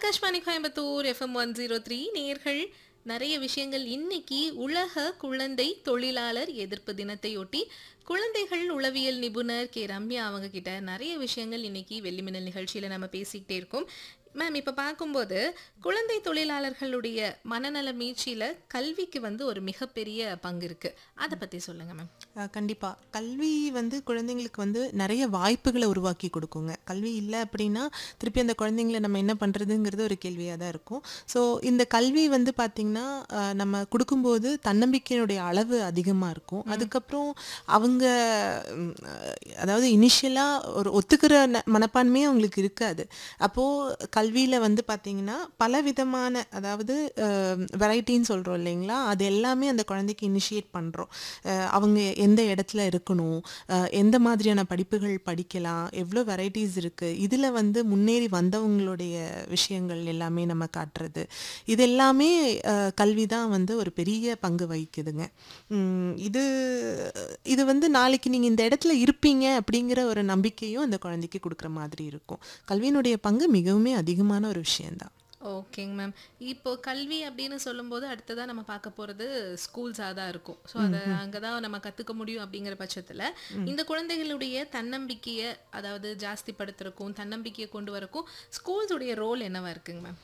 Akashvani Coimbatore FM one zero three நேர்கள் நிறைய விஷயங்கள் இன்னைக்கு உலக குழந்தை தொழிலாளர் எதிர்ப்பு தினத்தையொட்டி குழந்தைகள் உளவியல் நிபுணர் கே ரம்யா அவங்க கிட்ட நிறைய விஷயங்கள் இன்னைக்கு வெள்ளிமின்னல் நிகழ்ச்சியில நம்ம பேசிக்கிட்டே இருக்கோம் மேம் இப்போ பார்க்கும்போது குழந்தை தொழிலாளர்களுடைய மனநல மீட்சியில கல்விக்கு வந்து ஒரு மிகப்பெரிய பங்கு இருக்கு அதை பத்தி சொல்லுங்க மேம் அஹ் கண்டிப்பா கல்வி வந்து குழந்தைங்களுக்கு வந்து நிறைய வாய்ப்புகளை உருவாக்கி கொடுக்குங்க கல்வி இல்லை அப்படின்னா திருப்பி அந்த குழந்தைங்களை நம்ம என்ன பண்றதுங்கிறது ஒரு கேள்வியாக தான் இருக்கும் ஸோ இந்த கல்வி வந்து பார்த்திங்கன்னா அஹ் நம்ம கொடுக்கும்போது தன்னம்பிக்கையினுடைய அளவு அதிகமாக இருக்கும் அதுக்கப்புறம் அவங்க ம், அஹ், அதாவது இனிஷியலாக ஒரு ஒத்துக்கிற ந- மனப்பான்மையே அவங்களுக்கு இருக்காது அப்போது கல்வியில் வந்து பார்த்திங்கன்னா பல விதமான அதாவது வெரைட்டின்னு சொல்கிறோம் இல்லைங்களா அது எல்லாமே அந்த குழந்தைக்கு இனிஷியேட் பண்ணுறோம் அவங்க எந்த இடத்துல இருக்கணும் அஹ், எந்த மாதிரியான படிப்புகள் படிக்கலாம் எவ்வளோ வெரைட்டிஸ் இருக்குது இதில் வந்து முன்னேறி வந்தவங்களுடைய விஷயங்கள் எல்லாமே நம்ம காட்டுறது இது எல்லாமே கல்வி தான் வந்து ஒரு பெரிய பங்கு வகிக்குதுங்க உம், இது இது வந்து நாளைக்கு நீங்கள் இந்த இடத்துல இருப்பீங்க அப்படிங்கிற ஒரு நம்பிக்கையும் அந்த குழந்தைக்கு கொடுக்குற மாதிரி இருக்கும் கல்வியினுடைய பங்கு மிகவுமே அதிகமான ஒரு விஷயம்தான் ஓகேங்க மேம் இப்போ கல்வி அப்படின்னு சொல்லும்போது அடுத்ததா நம்ம பார்க்க போறது ஸ்கூல்ஸாக தான் இருக்கும் ஸோ அதை அங்கே தான் நம்ம கற்றுக்க முடியும் அப்படிங்கிற பட்சத்தில் இந்த குழந்தைகளுடைய தன்னம்பிக்கையை அதாவது ஜாஸ்திப்படுத்துறக்கும் தன்னம்பிக்கையை கொண்டு வரக்கும் ஸ்கூல்ஸுடைய ரோல் என்னவா இருக்குங்க மேம்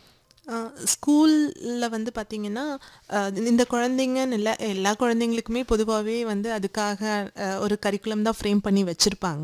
ஸ்கூலில் வந்து பார்த்திங்கன்னா அஹ், இந்த குழந்தைங்கன்னு இல்லை எல்லா குழந்தைங்களுக்குமே பொதுவாகவே வந்து அதுக்காக அஹ், ஒரு கரிக்குலம் தான் ஃப்ரேம் பண்ணி வச்சுருப்பாங்க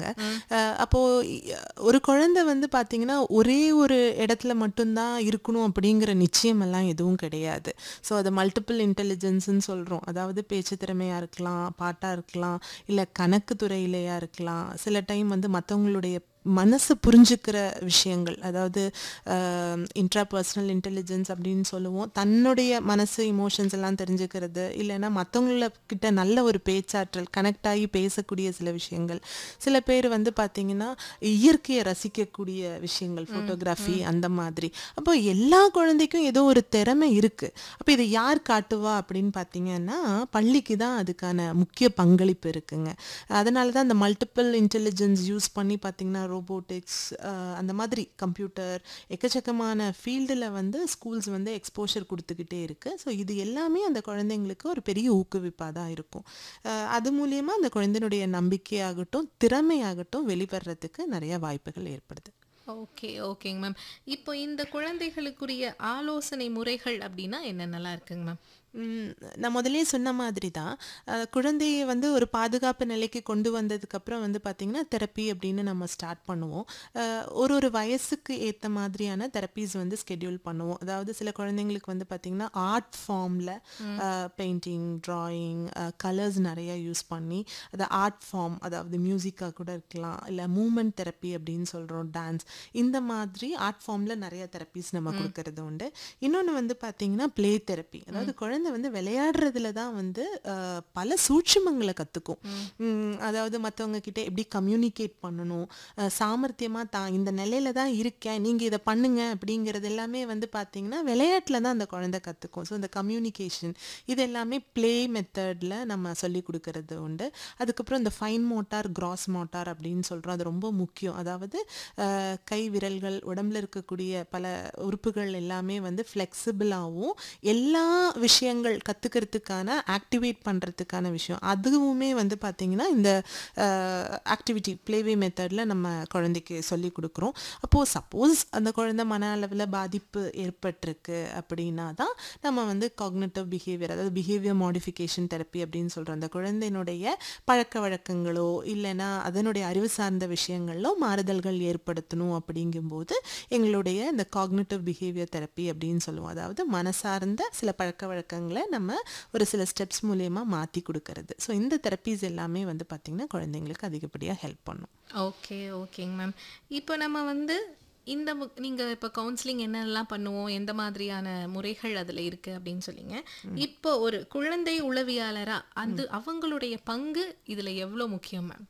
அப்போது ஒரு குழந்தை வந்து பார்த்திங்கன்னா ஒரே ஒரு இடத்துல மட்டும்தான் இருக்கணும் அப்படிங்கிற நிச்சயமெல்லாம் எதுவும் கிடையாது ஸோ அது மல்டிபிள் இன்டெலிஜென்ஸ்னு சொல்கிறோம் அதாவது பேச்சு திறமையாக இருக்கலாம் பாட்டாக இருக்கலாம் இல்லை கணக்கு துறையிலையாக இருக்கலாம் சில டைம் வந்து மற்றவங்களுடைய மனசு புரிஞ்சுக்கிற விஷயங்கள் அதாவது இன்ட்ராபர்சனல் இன்டெலிஜென்ஸ் அப்படின்னு சொல்லுவோம் தன்னுடைய மனசு இமோஷன்ஸ் எல்லாம் தெரிஞ்சுக்கிறது இல்லைன்னா மற்றவங்கள கிட்ட நல்ல ஒரு பேச்சாற்றல் கனெக்ட் ஆகி பேசக்கூடிய சில விஷயங்கள் சில பேர் வந்து பார்த்தீங்கன்னா இயற்கையை ரசிக்கக்கூடிய விஷயங்கள் ஃபோட்டோகிராஃபி அந்த மாதிரி அப்போ எல்லா குழந்தைக்கும் ஏதோ ஒரு திறமை இருக்கு அப்போ இதை யார் காட்டுவா அப்படின்னு பார்த்தீங்கன்னா பள்ளிக்கு தான் அதுக்கான முக்கிய பங்களிப்பு இருக்குங்க அதனால தான் அந்த மல்டிபிள் இன்டெலிஜென்ஸ் யூஸ் பண்ணி பார்த்தீங்கன்னா ரோபோட்டிக்ஸ் அந்த மாதிரி கம்ப்யூட்டர் எக்கச்சக்கமான ஃபீல்டில் வந்து ஸ்கூல்ஸ் வந்து எக்ஸ்போஷர் கொடுத்துக்கிட்டே இருக்கு ஸோ இது எல்லாமே அந்த குழந்தைங்களுக்கு ஒரு பெரிய ஊக்குவிப்பாக தான் இருக்கும் அஹ் அது மூலியமாக அந்த குழந்தையினுடைய நம்பிக்கையாகட்டும் திறமையாகட்டும் வெளிவரத்துக்கு நிறைய வாய்ப்புகள் ஏற்படுது ஓகே ஓகேங்க மேம் இப்போ இந்த குழந்தைகளுக்குரிய ஆலோசனை முறைகள் அப்படின்னா என்னென்னலாம் இருக்குங்க மேம் ம், நான் முதல்லயே சொன்ன மாதிரி தான் அஹ், குழந்தையை வந்து ஒரு பாதுகாப்பு நிலைக்கு கொண்டு வந்ததுக்கப்புறம் வந்து பார்த்திங்கன்னா தெரப்பி அப்படின்னு நம்ம ஸ்டார்ட் பண்ணுவோம் அஹ், ஒரு ஒரு வயசுக்கு ஏற்ற மாதிரியான தெரப்பீஸ் வந்து ஸ்கெடியூல் பண்ணுவோம் அதாவது சில குழந்தைங்களுக்கு வந்து பார்த்திங்கன்னா ஆர்ட் ஃபார்மில் பெயிண்டிங் ட்ராயிங் கலர்ஸ் நிறைய யூஸ் பண்ணி அதை ஆர்ட் ஃபார்ம் அதாவது மியூசிக்காக கூட இருக்கலாம் இல்லை மூமெண்ட் தெரப்பி அப்படின்னு சொல்கிறோம் டான்ஸ் இந்த மாதிரி ஆர்ட் ஃபார்மில் நிறைய தெரப்பீஸ் நம்ம கொடுக்கறது உண்டு இன்னொன்று வந்து பார்த்தீங்கன்னா ப்ளே தெரப்பி அதாவது குழந்தை வந்து விளையாடுறதுல தான் வந்து அஹ், பல சூட்சுமங்களை கற்றுக்கும் அதாவது மற்றவங்க கிட்ட எப்படி கம்யூனிகேட் பண்ணணும் சாமர்த்தியமாக தான் இந்த நிலையில தான் இருக்கேன் நீங்கள் இதை பண்ணுங்க அப்படிங்கிறது எல்லாமே வந்து பார்த்தீங்கன்னா விளையாட்டில் தான் அந்த குழந்தை கற்றுக்கும் ஸோ இந்த கம்யூனிகேஷன் இது எல்லாமே ப்ளே மெத்தடில் நம்ம சொல்லி கொடுக்கறது உண்டு அதுக்கப்புறம் இந்த ஃபைன் மோட்டார் கிராஸ் மோட்டார் அப்படின்னு சொல்கிறோம் அது ரொம்ப முக்கியம் அதாவது அஹ், கை விரல்கள் உடம்புல இருக்கக்கூடிய பல உறுப்புகள் எல்லாமே வந்து ஃப்ளெக்சிபிளாகவும் எல்லா விஷயங்கள் கற்றுக்கிறதுக்கான ஆக்டிவேட் பண்ணுறதுக்கான விஷயம் அதுவுமே வந்து பார்த்திங்கன்னா இந்த ஆக்டிவிட்டி ப்ளேவே மெத்தடில் நம்ம குழந்தைக்கு சொல்லி கொடுக்குறோம் அப்போது சப்போஸ் அந்த குழந்தை மன அளவில் பாதிப்பு ஏற்பட்டிருக்கு அப்படின்னா தான் நம்ம வந்து காக்னேட்டிவ் பிஹேவியர் அதாவது பிஹேவியர் மாடிஃபிகேஷன் தெரப்பி அப்படின்னு சொல்கிறோம் அந்த குழந்தையினுடைய பழக்க வழக்கங்களோ இல்லைன்னா அதனுடைய அறிவு சார்ந்த விஷயங்களோ மாறுதல்கள் ஏற்படுத்தணும் அப்படிங்கும்போது எங்களுடைய இந்த காக்னேட்டிவ் பிஹேவியர் தெரப்பி அப்படின்னு சொல்லுவோம் அதாவது மனசார்ந்த சில பழக்க வழக்கங்களை நம்ம ஒரு சில ஸ்டெப்ஸ் மூலயமா மாற்றி கொடுக்கறது ஸோ இந்த தெரப்பீஸ் எல்லாமே வந்து பார்த்திங்கன்னா குழந்தைங்களுக்கு அதிகப்படியாக ஹெல்ப் பண்ணும் ஓகே ஓகேங்க மேம் இப்போ நம்ம வந்து இந்த மு- நீங்க இப்போ கவுன்சிலிங் என்னெல்லாம் பண்ணுவோம் எந்த மாதிரியான முறைகள் அதுல இருக்கு அப்படின்னு சொன்னீங்க இப்போ ஒரு குழந்தை உளவியாளரா அது அவங்களுடைய பங்கு இதுல எவ்வளவு முக்கியம் மேம்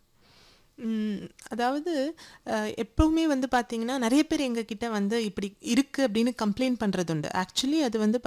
ம், அதாவது அஹ், எப்பவுமே வந்து பார்த்தீங்கன்னா நிறைய பேர் எங்ககிட்ட வந்து இப்படி இருக்கு அப்படின்னு கம்ப்ளைண்ட் பண்ணுறது உண்டு ஆக்சுவலி அது வந்து